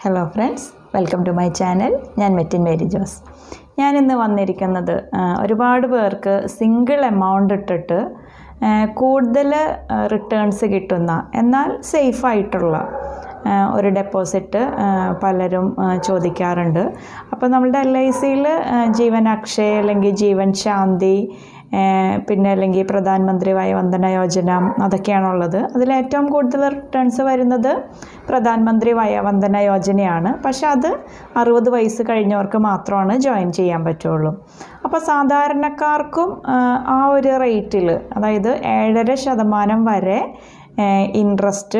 hello friends welcome to my channel ഞാൻ മെറ്റിൻ Mary Jose ഞാനിന്ന് വന്നിരിക്കുന്നത് ആ, ഒരുപാട് പേർക്ക് സിംഗിൾ എമൗണ്ട് ഇട്ടിട്ട് ആ, കൂടുതൽ റിട്ടേൺസ് കിട്ടുന്ന എന്നാൽ സേഫ് ആയിട്ടുള്ള ആ, ഒരു ഡെപ്പോസിറ്റ് ആ, പലരും ആ, ചോദിക്കാറുണ്ട് അപ്പോൾ നമ്മളുടെ എൽ ഐ സിയിൽ ജീവൻ അക്ഷയ് അല്ലെങ്കിൽ ജീവൻ ശാന്തി ആ, പിന്നെ അല്ലെങ്കിൽ പ്രധാനമന്ത്രി വയവന്ദന യോജന അതൊക്കെയാണുള്ളത് അതിൽ ഏറ്റവും കൂടുതൽ റിട്ടേൺസ് വരുന്നത് പ്രധാനമന്ത്രി വയവന്ദന യോജനയാണ് പക്ഷെ അത് അറുപത് വയസ്സ് കഴിഞ്ഞവർക്ക് മാത്രമാണ് ജോയിൻ ചെയ്യാൻ പറ്റുള്ളൂ അപ്പോൾ സാധാരണക്കാർക്കും ആ, ആ ഒരു റേറ്റിൽ അതായത് ഏഴര ശതമാനം വരെ ഇൻട്രസ്റ്റ്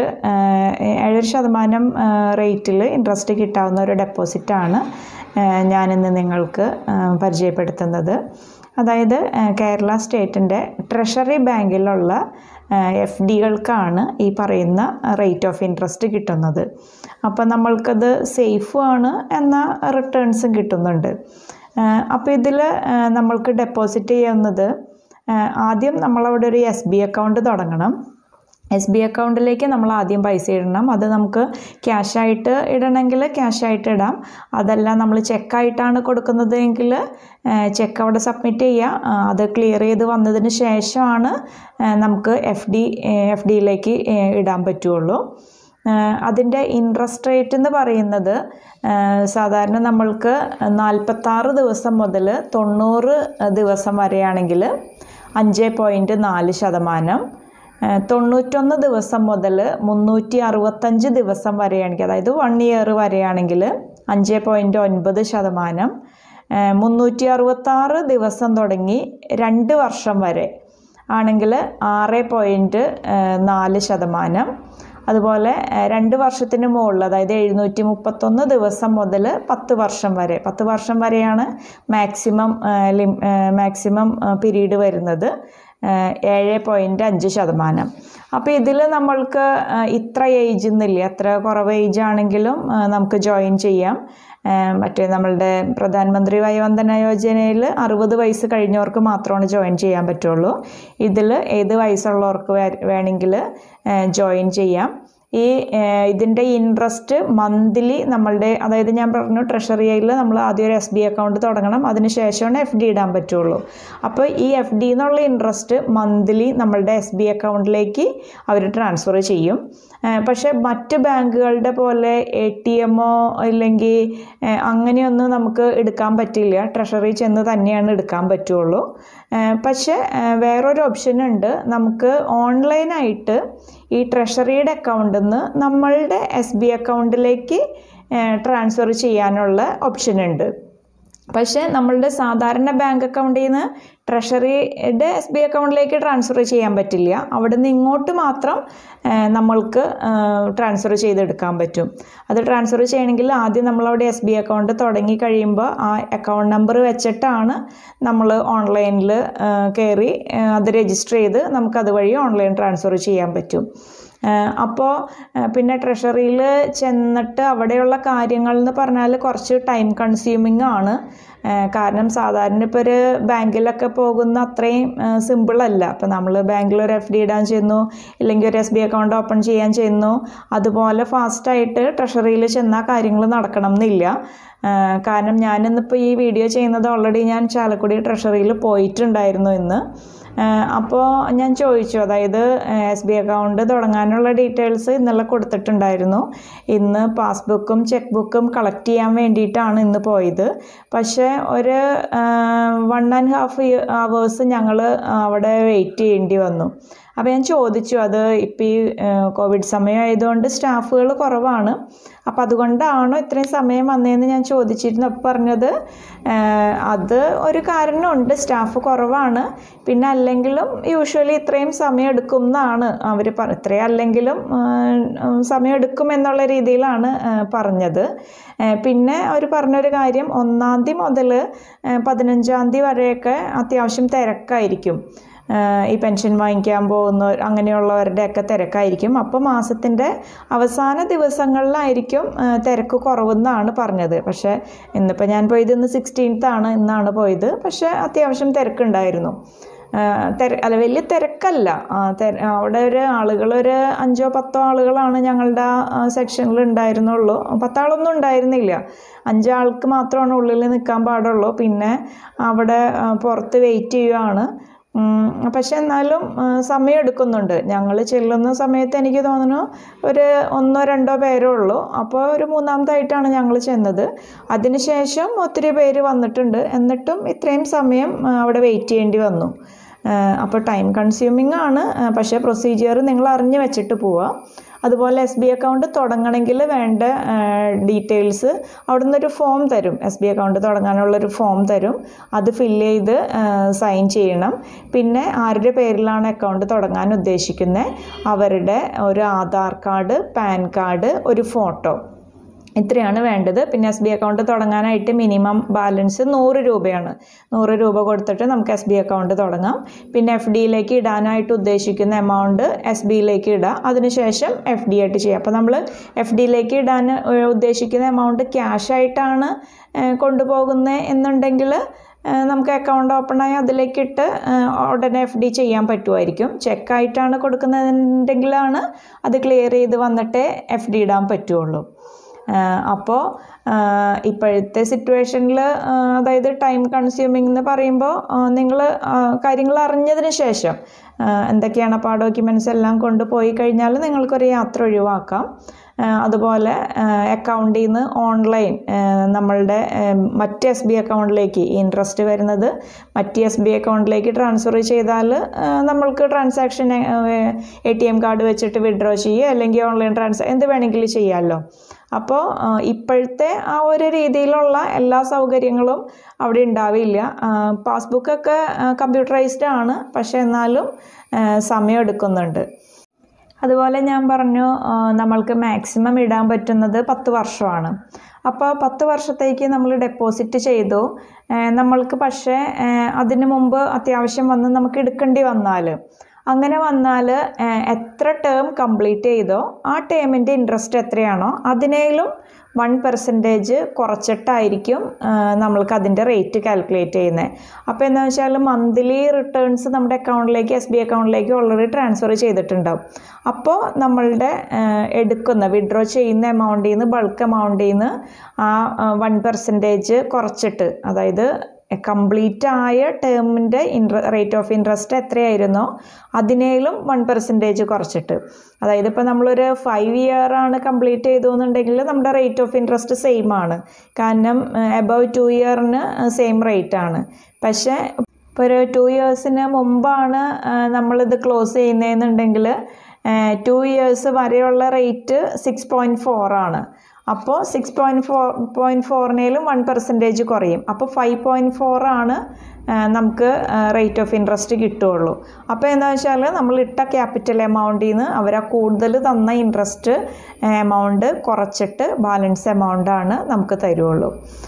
ഏഴര ശതമാനം റേറ്റിൽ ഇൻട്രസ്റ്റ് കിട്ടാവുന്ന ഒരു ഡെപ്പോസിറ്റാണ് ഞാനിന്ന് നിങ്ങൾക്ക് ആ, പരിചയപ്പെടുത്തുന്നത് അതായത് ആ, കേരള സ്റ്റേറ്റിൻ്റെ ട്രഷറി ബാങ്കിലുള്ള എഫ് ഡികൾക്കാണ് ഈ പറയുന്ന റേറ്റ് ഓഫ് ഇൻട്രസ്റ്റ് കിട്ടുന്നത് അപ്പോൾ നമ്മൾക്കത് സേഫും ആണ് എന്നാൽ റിട്ടേൺസും കിട്ടുന്നുണ്ട് അപ്പോൾ ഇതിൽ നമ്മൾക്ക് ഡെപ്പോസിറ്റ് ചെയ്യുന്നത് ആ, ആദ്യം നമ്മളവിടെ ഒരു എസ് ബി അക്കൗണ്ട് തുടങ്ങണം എസ് ബി അക്കൗണ്ടിലേക്ക് നമ്മൾ ആദ്യം പൈസ ഇടണം അത് നമുക്ക് ക്യാഷായിട്ട് ഇടണമെങ്കിൽ ക്യാഷായിട്ട് ഇടാം അതല്ല നമ്മൾ ചെക്കായിട്ടാണ് കൊടുക്കുന്നത് എങ്കിൽ ചെക്ക് അവിടെ സബ്മിറ്റ് ചെയ്യുക ആ, അത് ക്ലിയർ ചെയ്ത് വന്നതിന് ശേഷമാണ് ആ, നമുക്ക് എഫ് ഡി എഫ് ഡിയിലേക്ക് ഇടാൻ പറ്റുള്ളൂ അതിൻ്റെ ഇൻട്രസ്റ്റ് റേറ്റ് എന്ന് പറയുന്നത് ആ, സാധാരണ നമ്മൾക്ക് നാൽപ്പത്താറ് ദിവസം മുതൽ തൊണ്ണൂറ് ദിവസം വരെയാണെങ്കിൽ അഞ്ച് പോയിൻറ്റ് നാല് ശതമാനം ഏഹ് തൊണ്ണൂറ്റൊന്ന് ദിവസം മുതൽ മുന്നൂറ്റി അറുപത്തഞ്ച് ദിവസം വരെയാണെങ്കിൽ അതായത് വൺ ഇയർ വരെയാണെങ്കിൽ അഞ്ച് പോയിൻറ്റ് ഒൻപത് ശതമാനം ഏഹ് മുന്നൂറ്റി അറുപത്താറ് ദിവസം തുടങ്ങി രണ്ട് വർഷം വരെ ആണെങ്കിൽ ആറ് പോയിൻറ്റ് നാല് ശതമാനം അതുപോലെ ഏഹ് രണ്ട് വർഷത്തിന് മുകളിൽ അതായത് എഴുന്നൂറ്റി മുപ്പത്തൊന്ന് ദിവസം മുതൽ പത്ത് വർഷം വരെ പത്ത് വർഷം വരെയാണ് മാക്സിമം ലിം മാക്സിമം പീരീഡ് വരുന്നത് ഏഹ് ഏഴ് പോയിൻറ്റ് അഞ്ച് ശതമാനം അപ്പോൾ ഇതിൽ നമ്മൾക്ക് ഏഹ് ഇത്ര ഏജ് എന്നില്ല എത്ര കുറവ് ഏജ് ആണെങ്കിലും ഏഹ് നമുക്ക് ജോയിൻ ചെയ്യാം ഏഹ് മറ്റേ നമ്മളുടെ പ്രധാനമന്ത്രി വയോവന്ദന യോജനയിൽ അറുപത് വയസ്സ് കഴിഞ്ഞവർക്ക് മാത്രമാണ് ജോയിൻ ചെയ്യാൻ പറ്റുള്ളൂ ഇതിൽ ഏത് വയസ്സുള്ളവർക്ക് വേ- വേണമെങ്കിൽ ജോയിൻ ചെയ്യാം ഈ ഏഹ് ഇതിൻ്റെ ഇൻട്രസ്റ്റ് മന്ത്ലി നമ്മളുടെ അതായത് ഞാൻ പറഞ്ഞു ട്രഷറിയിൽ നമ്മൾ ആദ്യം ഒരു എസ് ബി അക്കൗണ്ട് തുടങ്ങണം അതിന് ശേഷമാണ് എഫ് ഡി ഇടാൻ പറ്റുള്ളൂ അപ്പോൾ ഈ എഫ് ഡി എന്നുള്ള ഇൻട്രസ്റ്റ് മന്ത്ലി നമ്മളുടെ എസ് ബി അക്കൗണ്ടിലേക്ക് അവർ ട്രാൻസ്ഫർ ചെയ്യും ഏഹ് പക്ഷേ മറ്റ് ബാങ്കുകളുടെ പോലെ എ ടി എമ്മോ ഇല്ലെങ്കിൽ ഏഹ് അങ്ങനെയൊന്നും നമുക്ക് എടുക്കാൻ പറ്റില്ല ട്രഷറി ചെന്ന് തന്നെയാണ് എടുക്കാൻ പറ്റുള്ളൂ ഏഹ് പക്ഷേ ഏഹ് വേറൊരു ഓപ്ഷൻ ഉണ്ട് നമുക്ക് ഓൺലൈനായിട്ട് ഈ ട്രഷറിയുടെ അക്കൗണ്ടിൽ നിന്ന് നമ്മളുടെ എസ് ബി അക്കൗണ്ടിലേക്ക് ട്രാൻസ്ഫർ ചെയ്യാനുള്ള ഓപ്ഷൻ ഉണ്ട് പക്ഷേ നമ്മളുടെ സാധാരണ ബാങ്ക് അക്കൗണ്ടിൽ നിന്ന് ട്രഷറിയുടെ എസ് ബി അക്കൗണ്ടിലേക്ക് ട്രാൻസ്ഫർ ചെയ്യാൻ പറ്റില്ല അവിടെ നിന്ന് ഇങ്ങോട്ട് മാത്രം ആ, നമ്മൾക്ക് ട്രാൻസ്ഫർ ചെയ്തെടുക്കാൻ പറ്റും അത് ട്രാൻസ്ഫർ ചെയ്യണമെങ്കിൽ ആദ്യം നമ്മളവിടെ എസ് ബി അക്കൗണ്ട് തുടങ്ങി കഴിയുമ്പോൾ ആ അക്കൗണ്ട് നമ്പർ വെച്ചിട്ടാണ് നമ്മൾ ഓൺലൈനിൽ കയറി ആ, അത് രജിസ്റ്റർ ചെയ്ത് നമുക്ക് അതുവഴി ഓൺലൈൻ ട്രാൻസ്ഫർ ചെയ്യാൻ പറ്റും അപ്പോൾ പിന്നെ ട്രഷറിയിൽ ചെന്നിട്ട് അവിടെയുള്ള കാര്യങ്ങൾ എന്ന് പറഞ്ഞാൽ കുറച്ച് ടൈം കൺസ്യൂമിങ് ആണ് ആ, കാരണം സാധാരണ ഇപ്പോൾ ഒരു ബാങ്കിലൊക്കെ പോകുന്ന അത്രയും സിമ്പിളല്ല അപ്പോൾ നമ്മൾ ബാങ്കിൽ ഒരു എഫ് ഡി ഇടാൻ ചെന്നു ഇല്ലെങ്കിൽ ഒരു എസ് ബി അക്കൗണ്ട് ഓപ്പൺ ചെയ്യാൻ ചെന്നു അതുപോലെ ഫാസ്റ്റായിട്ട് ട്രഷറിയിൽ ചെന്നാൽ കാര്യങ്ങൾ നടക്കണം എന്നില്ല ആ, കാരണം ഞാനിന്നിപ്പോൾ ഈ വീഡിയോ ചെയ്യുന്നത് ഓൾറെഡി ഞാൻ ചാലക്കുടി ട്രഷറിയിൽ പോയിട്ടുണ്ടായിരുന്നു ഇന്ന് അപ്പോൾ ഞാൻ ചോദിച്ചു അതായത് എസ് ബി അക്കൗണ്ട് തുടങ്ങാനുള്ള ഡീറ്റെയിൽസ് ഇന്നലെ കൊടുത്തിട്ടുണ്ടായിരുന്നു ഇന്ന് പാസ്ബുക്കും ചെക്ക് ബുക്കും കളക്ട് ചെയ്യാൻ വേണ്ടിയിട്ടാണ് ഇന്ന് പോയത് പക്ഷേ ഒരു വൺ ആൻഡ് ഹാഫ് അവേഴ്സ് ഞങ്ങൾ അവിടെ വെയിറ്റ് ചെയ്യേണ്ടി വന്നു അപ്പോൾ ഞാൻ ചോദിച്ചു അത് ഇപ്പോൾ ഈ കോവിഡ് സമയം ആയതുകൊണ്ട് സ്റ്റാഫുകൾ കുറവാണ് അപ്പോൾ അതുകൊണ്ടാണോ ഇത്രയും സമയം വന്നതെന്ന് ഞാൻ ചോദിച്ചിരുന്നു അപ്പോൾ പറഞ്ഞത് ആ, അത് ഒരു കാരണമുണ്ട് സ്റ്റാഫ് കുറവാണ് പിന്നെ അല്ലെങ്കിലും യൂഷ്വലി ഇത്രയും സമയം എടുക്കും എന്നാണ് അവർ പറ ഇത്രയും അല്ലെങ്കിലും ആ, സമയം എടുക്കും എന്നുള്ള രീതിയിലാണ് ആ, പറഞ്ഞത് ആ, പിന്നെ അവർ പറഞ്ഞൊരു കാര്യം ഒന്നാം തീയതി മുതൽ പതിനഞ്ചാം തീയതി വരെയൊക്കെ അത്യാവശ്യം തിരക്കായിരിക്കും ആഹ് ഈ പെൻഷൻ വാങ്ങിക്കാൻ പോകുന്ന അങ്ങനെയുള്ളവരുടെയൊക്കെ തിരക്കായിരിക്കും അപ്പോൾ മാസത്തിൻ്റെ അവസാന ദിവസങ്ങളിലായിരിക്കും ആഹ് തിരക്ക് കുറവെന്നാണ് പറഞ്ഞത് പക്ഷേ ഇന്നിപ്പോൾ ഞാൻ പോയത് ഇന്ന് സിക്സ്റ്റീൻത്ത് ആണ് ഇന്നാണ് പോയത് പക്ഷേ അത്യാവശ്യം തിരക്കുണ്ടായിരുന്നു തിര അല്ല വലിയ തിരക്കല്ല ആ, തെര- അവിടെ ഒരു ആളുകൾ ഒരു അഞ്ചോ പത്തോ ആളുകളാണ് ഞങ്ങളുടെ ആ സെക്ഷനിൽ ഉണ്ടായിരുന്നുള്ളൂ പത്താളൊന്നും ഉണ്ടായിരുന്നില്ല അഞ്ചാൾക്ക് മാത്രമാണ് ഉള്ളിൽ നിൽക്കാൻ പാടുള്ളൂ പിന്നെ അവിടെ ആ, പുറത്ത് വെയിറ്റ് ചെയ്യുകയാണ് ഉം, പക്ഷെ എന്നാലും ആ, സമയം എടുക്കുന്നുണ്ട് ഞങ്ങൾ ചെല്ലുന്ന സമയത്ത് എനിക്ക് തോന്നുന്നു ഒരു ഒന്നോ രണ്ടോ പേരേ ഉള്ളൂ അപ്പോൾ ഒരു മൂന്നാമതായിട്ടാണ് ഞങ്ങൾ ചെന്നത് അതിനുശേഷം ഒത്തിരി പേര് വന്നിട്ടുണ്ട് എന്നിട്ടും ഇത്രയും സമയം ആ, അവിടെ വെയിറ്റ് ചെയ്യേണ്ടി വന്നു അപ്പോൾ ടൈം കൺസ്യൂമിംഗ് ആണ് ആ, പക്ഷേ പ്രൊസീജിയർ നിങ്ങൾ അറിഞ്ഞ് വെച്ചിട്ട് പോവുക അതുപോലെ എസ് ബി അക്കൗണ്ട് തുടങ്ങണമെങ്കിൽ വേണ്ട ഡീറ്റെയിൽസ് അവിടെ നിന്നൊരു ഫോം തരും എസ് ബി അക്കൗണ്ട് തുടങ്ങാനുള്ളൊരു ഫോം തരും അത് ഫില്ല് ചെയ്ത് സൈൻ ചെയ്യണം പിന്നെ ആരുടെ പേരിലാണ് അക്കൗണ്ട് തുടങ്ങാൻ ഉദ്ദേശിക്കുന്നത് അവരുടെ ഒരു ആധാർ കാർഡ് പാൻ കാർഡ് ഒരു ഫോട്ടോ ഇത്രയാണ് വേണ്ടത് പിന്നെ എസ് ബി അക്കൗണ്ട് തുടങ്ങാനായിട്ട് മിനിമം ബാലൻസ് നൂറ് രൂപയാണ് നൂറ് രൂപ കൊടുത്തിട്ട് നമുക്ക് എസ് ബി അക്കൗണ്ട് തുടങ്ങാം പിന്നെ എഫ് ഡിയിലേക്ക് ഇടാനായിട്ട് ഉദ്ദേശിക്കുന്ന എമൗണ്ട് എസ് ബിയിലേക്ക് ഇടാം അതിനുശേഷം എഫ് ഡി ആയിട്ട് ചെയ്യാം അപ്പോൾ നമ്മൾ എഫ് ഡിയിലേക്ക് ഇടാൻ ഏഹ്, ഉദ്ദേശിക്കുന്ന എമൗണ്ട് ക്യാഷ് ആയിട്ടാണ് ഏഹ്, കൊണ്ടുപോകുന്നത് എന്നുണ്ടെങ്കിൽ ഏഹ്, നമുക്ക് അക്കൗണ്ട് ഓപ്പണായി അതിലേക്കിട്ട് ഏഹ്, ഉടനെ എഫ് ഡി ചെയ്യാൻ പറ്റുമായിരിക്കും ചെക്കായിട്ടാണ് കൊടുക്കുന്നതെന്നുണ്ടെങ്കിലാണ് അത് ക്ലിയർ ചെയ്ത് വന്നിട്ടേ എഫ് ഡി ഇടാൻ പറ്റുള്ളൂ അപ്പോൾ ഇപ്പോഴത്തെ സിറ്റുവേഷനിൽ അതായത് ടൈം കൺസ്യൂമിംഗ് എന്ന് പറയുമ്പോൾ നിങ്ങൾ കാര്യങ്ങൾ അറിഞ്ഞതിന് ശേഷം ആ, എന്തൊക്കെയാണ് അപ്പോൾ ആ ഡോക്യുമെൻറ്റ്സ് എല്ലാം കൊണ്ടുപോയി കഴിഞ്ഞാൽ നിങ്ങൾക്കൊരു യാത്ര ഒഴിവാക്കാം ആ, അതുപോലെ അക്കൗണ്ടിൽ നിന്ന് ഓൺലൈൻ നമ്മളുടെ ആ, മറ്റ് എസ് ബി അക്കൗണ്ടിലേക്ക് ഇൻട്രസ്റ്റ് വരുന്നത് മറ്റ് എസ് ബി അക്കൗണ്ടിലേക്ക് ട്രാൻസ്ഫർ ചെയ്താൽ ആ, നമ്മൾക്ക് transaction A T M card വെച്ചിട്ട് വിഡ്രോ ചെയ്യുക അല്ലെങ്കിൽ ഓൺലൈൻ ട്രാൻസാ എന്ത് വേണമെങ്കിലും ചെയ്യാമല്ലോ അപ്പോൾ ആ, ഇപ്പോഴത്തെ ആ ഒരു രീതിയിലുള്ള എല്ലാ സൗകര്യങ്ങളും അവിടെ ഉണ്ടാവില്ല പാസ്ബുക്കൊക്കെ കമ്പ്യൂട്ടറൈസ്ഡ് ആണ് പക്ഷേ എന്നാലും ആ, സമയം എടുക്കുന്നുണ്ട് അതുപോലെ ഞാൻ പറഞ്ഞു ആ, നമ്മൾക്ക് മാക്സിമം ഇടാൻ പറ്റുന്നത് പത്ത് വർഷമാണ് അപ്പോൾ പത്ത് വർഷത്തേക്ക് നമ്മൾ ഡെപ്പോസിറ്റ് ചെയ്തു ആ, നമ്മൾക്ക് പക്ഷേ ആ, അതിന് മുമ്പ് അത്യാവശ്യം വന്ന് നമുക്ക് എടുക്കേണ്ടി വന്നാൽ അങ്ങനെ വന്നാൽ എത്ര ടേം കംപ്ലീറ്റ് ചെയ്തോ ആ ടേമിൻ്റെ ഇൻട്രസ്റ്റ് എത്രയാണോ അതിനേലും വൺ പെർസെൻറ്റേജ് കുറച്ചിട്ടായിരിക്കും ആ, നമ്മൾക്ക് അതിൻ്റെ റേറ്റ് കാൽക്കുലേറ്റ് ചെയ്യുന്നത് അപ്പോൾ എന്താ വെച്ചാൽ മന്ത്ലി റിട്ടേൺസ് നമ്മുടെ അക്കൗണ്ടിലേക്ക് എസ് ബി അക്കൗണ്ടിലേക്ക് ഓൾറെഡി ട്രാൻസ്ഫർ ചെയ്തിട്ടുണ്ടാവും അപ്പോൾ നമ്മളുടെ ആ, എടുക്കുന്ന വിഡ്രോ ചെയ്യുന്ന എമൗണ്ടിൽ നിന്ന് ബൾക്ക് എമൗണ്ടിൽ നിന്ന് ആ വൺ പെർസെൻറ്റേജ് കുറച്ചിട്ട് അതായത് കംപ്ലീറ്റ് ആയ ടേമിൻ്റെ ഇൻട്ര റേറ്റ് ഓഫ് ഇൻട്രസ്റ്റ് എത്രയായിരുന്നോ അതിനേലും വൺ പെർസെൻറ്റേജ് കുറച്ചിട്ട് അതായത് ഇപ്പോൾ നമ്മളൊരു ഫൈവ് ഇയർ ആണ് കംപ്ലീറ്റ് ചെയ്തു എന്നുണ്ടെങ്കിൽ നമ്മുടെ റേറ്റ് ഓഫ് ഇൻട്രസ്റ്റ് സെയിം ആണ് കാരണം എബവ് ടു ഇയറിന് സെയിം റേറ്റ് ആണ് പക്ഷേ ഇപ്പോൾ ഒരു ടു ഇയേഴ്സിന് മുമ്പാണ് ആ, നമ്മളിത് ക്ലോസ് ചെയ്യുന്നതെന്നുണ്ടെങ്കിൽ ടു ഇയേഴ്സ് വരെയുള്ള റേറ്റ് സിക്സ് പോയിൻറ്റ് ഫോർ ആണ് അപ്പോൾ സിക്സ് പോയിൻറ്റ് ഫോർ പോയിൻറ്റ് ഫോറിനേലും വൺ പെർസെൻറ്റേജ് കുറയും അപ്പോൾ ഫൈവ് പോയിൻറ്റ് ഫോർ ആണ് ആ, നമുക്ക് റേറ്റ് ഓഫ് ഇൻട്രസ്റ്റ് കിട്ടുകയുള്ളൂ അപ്പോൾ എന്താ വെച്ചാൽ നമ്മൾ ഇട്ട ക്യാപിറ്റൽ എമൗണ്ടിൽ നിന്ന് അവർ ആ കൂടുതൽ തന്ന ഇൻട്രസ്റ്റ് എമൗണ്ട് കുറച്ചിട്ട് ബാലൻസ് എമൗണ്ടാണ് നമുക്ക് തരുള്ളൂ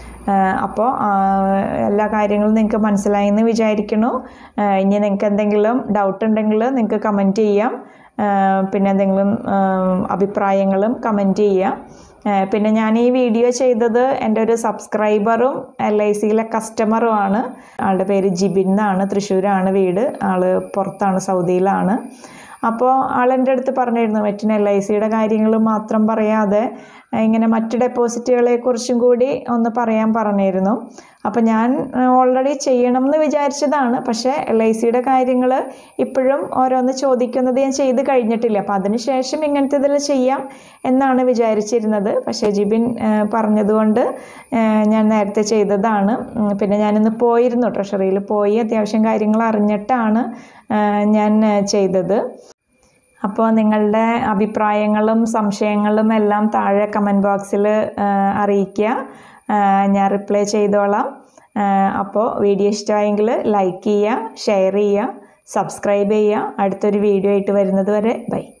അപ്പോൾ എല്ലാ കാര്യങ്ങളും നിങ്ങൾക്ക് മനസ്സിലായി എന്ന് വിചാരിക്കണു ആ, ഇനി നിങ്ങൾക്ക് എന്തെങ്കിലും ഡൗട്ട് ഉണ്ടെങ്കിൽ നിങ്ങൾക്ക് കമൻറ്റ് ചെയ്യാം ആ, പിന്നെ എന്തെങ്കിലും ആ, അഭിപ്രായങ്ങളും കമൻറ്റ് ചെയ്യാം ആ, പിന്നെ ഞാൻ ഈ വീഡിയോ ചെയ്തത് എൻ്റെ ഒരു സബ്സ്ക്രൈബറും എൽ ഐ സിയിലെ കസ്റ്റമറുമാണ് ആളുടെ പേര് ജിബിൻ എന്നാണ് തൃശ്ശൂരാണ് വീട് ആൾ പുറത്താണ് സൗദിയിലാണ് അപ്പോൾ ആളെൻ്റെ അടുത്ത് പറഞ്ഞിരുന്നു മറ്റിന് എൽ ഐ സിയുടെ കാര്യങ്ങൾ മാത്രം പറയാതെ ഇങ്ങനെ മറ്റ് ഡെപ്പോസിറ്റുകളെ കുറിച്ചും കൂടി ഒന്ന് പറയാൻ പറഞ്ഞിരുന്നു അപ്പോൾ ഞാൻ ഓൾറെഡി ചെയ്യണം എന്ന് വിചാരിച്ചതാണ് പക്ഷേ എൽ ഐ സിയുടെ കാര്യങ്ങൾ ഇപ്പോഴും ഓരോന്ന് ചോദിക്കുന്നത് ഞാൻ ചെയ്ത് കഴിഞ്ഞിട്ടില്ല അപ്പോൾ അതിനുശേഷം ഇങ്ങനത്തെ ഇതിൽ ചെയ്യാം എന്നാണ് വിചാരിച്ചിരുന്നത് പക്ഷേ ജിബിൻ ആ, പറഞ്ഞതുകൊണ്ട് ആ, ഞാൻ നേരത്തെ ചെയ്തതാണ് ഉം, പിന്നെ ഞാനിന്ന് പോയിരുന്നു ട്രഷറിയിൽ പോയി അത്യാവശ്യം കാര്യങ്ങൾ അറിഞ്ഞിട്ടാണ് ആ, ഞാൻ ആ, ചെയ്തത് അപ്പോൾ നിങ്ങളുടെ അഭിപ്രായങ്ങളും സംശയങ്ങളും എല്ലാം താഴെ കമൻറ്റ് ബോക്സിൽ അറിയിക്കുക ആ, ഞാൻ റിപ്ലൈ ചെയ്തോളാം ആ, അപ്പോൾ വീഡിയോ ഇഷ്ടമായെങ്കിൽ ലൈക്ക് ചെയ്യുക ഷെയർ ചെയ്യുക സബ്സ്ക്രൈബ് ചെയ്യുക അടുത്തൊരു വീഡിയോ ആയിട്ട് വരുന്നത് വരെ ബൈ